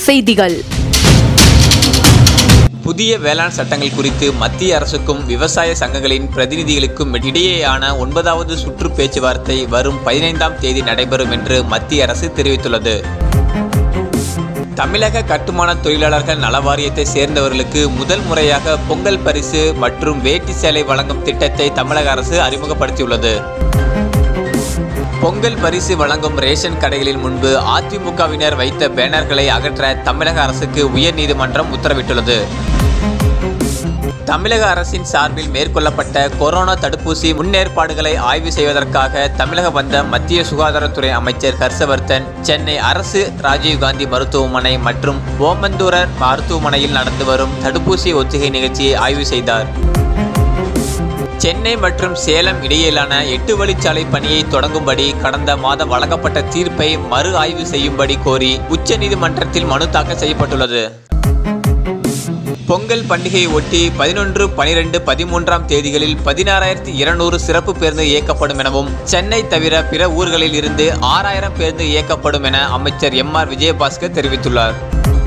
செய்திகள் புதிய வேளாண் சட்டங்கள் குறித்து மத்திய அரசுக்கும் விவசாய சங்கங்களின் பிரதிநிதிகளுக்கும் இடையேயான ஒன்பதாவது சுற்று பேச்சுவார்த்தை வரும் பதினைந்தாம் தேதி நடைபெறும் என்று மத்திய அரசு தெரிவித்துள்ளது தமிழக கட்டுமான தொழிலாளர்கள் நல வாரியத்தை சேர்ந்தவர்களுக்கு முதல் முறையாக பொங்கல் பரிசு மற்றும் வேட்டி சேலை வழங்கும் திட்டத்தை தமிழக அரசு அறிமுகப்படுத்தியுள்ளது பொங்கல் பரிசு வழங்கும் ரேஷன் கடைகளின் முன்பு அதிமுகவினர் வைத்த பேனர்களை அகற்ற தமிழக அரசுக்கு உயர்நீதிமன்றம் உத்தரவிட்டுள்ளது தமிழக அரசின் சார்பில் மேற்கொள்ளப்பட்ட கொரோனா தடுப்பூசி முன்னேற்பாடுகளை ஆய்வு செய்வதற்காக தமிழகம் வந்த மத்திய சுகாதாரத்துறை அமைச்சர் ஹர்ஷவர்தன் சென்னை அரசு ராஜீவ்காந்தி மருத்துவமனை மற்றும் ஓமந்தூரர் மருத்துவமனையில் நடந்து வரும் தடுப்பூசி ஒத்திகை நிகழ்ச்சியை ஆய்வு செய்தார் சென்னை மற்றும் சேலம் இடையிலான எட்டு வழிச்சாலை பணியை தொடங்கும்படி கடந்த மாதம் வழங்கப்பட்ட தீர்ப்பை மறு ஆய்வு செய்யும்படி கோரி உச்சநீதிமன்றத்தில் மனு தாக்கல் செய்யப்பட்டுள்ளது பொங்கல் பண்டிகையை ஒட்டி பதினொன்று பனிரெண்டு பதிமூன்றாம் தேதிகளில் பதினாறாயிரத்தி இருநூறு சிறப்பு பேருந்து இயக்கப்படும் எனவும் சென்னை தவிர பிற ஊர்களில் இருந்து ஆறாயிரம் பேருந்து இயக்கப்படும் என அமைச்சர் எம் ஆர் விஜயபாஸ்கர் தெரிவித்துள்ளார்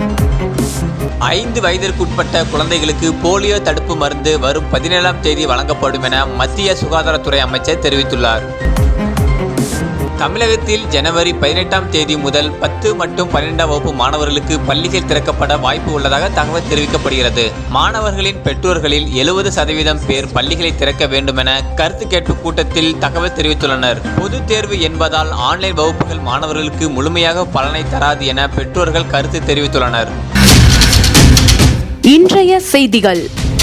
ஐந்து வயதிற்குட்பட்ட குழந்தைகளுக்கு போலியோ தடுப்பு மருந்து வரும் பதினேழாம் தேதி வழங்கப்படும் என மத்திய சுகாதாரத்துறை அமைச்சர் தெரிவித்துள்ளார் தமிழகத்தில் ஜனவரி பதினெட்டாம் தேதி முதல் பத்து மற்றும் பன்னிரெண்டாம் வகுப்பு மாணவர்களுக்கு பள்ளிகள் திறக்கப்பட வாய்ப்பு உள்ளதாக தகவல் தெரிவிக்கப்படுகிறது மாணவர்களின் பெற்றோர்களில் எழுபது சதவீதம் பேர் பள்ளிகளை திறக்க வேண்டும் என கருத்து கேட்பு கூட்டத்தில் தகவல் தெரிவித்துள்ளனர் பொதுத் தேர்வு என்பதால் ஆன்லைன் வகுப்புகள் மாணவர்களுக்கு முழுமையாக பலனை தராது என பெற்றோர்கள் கருத்து தெரிவித்துள்ளனர் இன்றைய செய்திகள்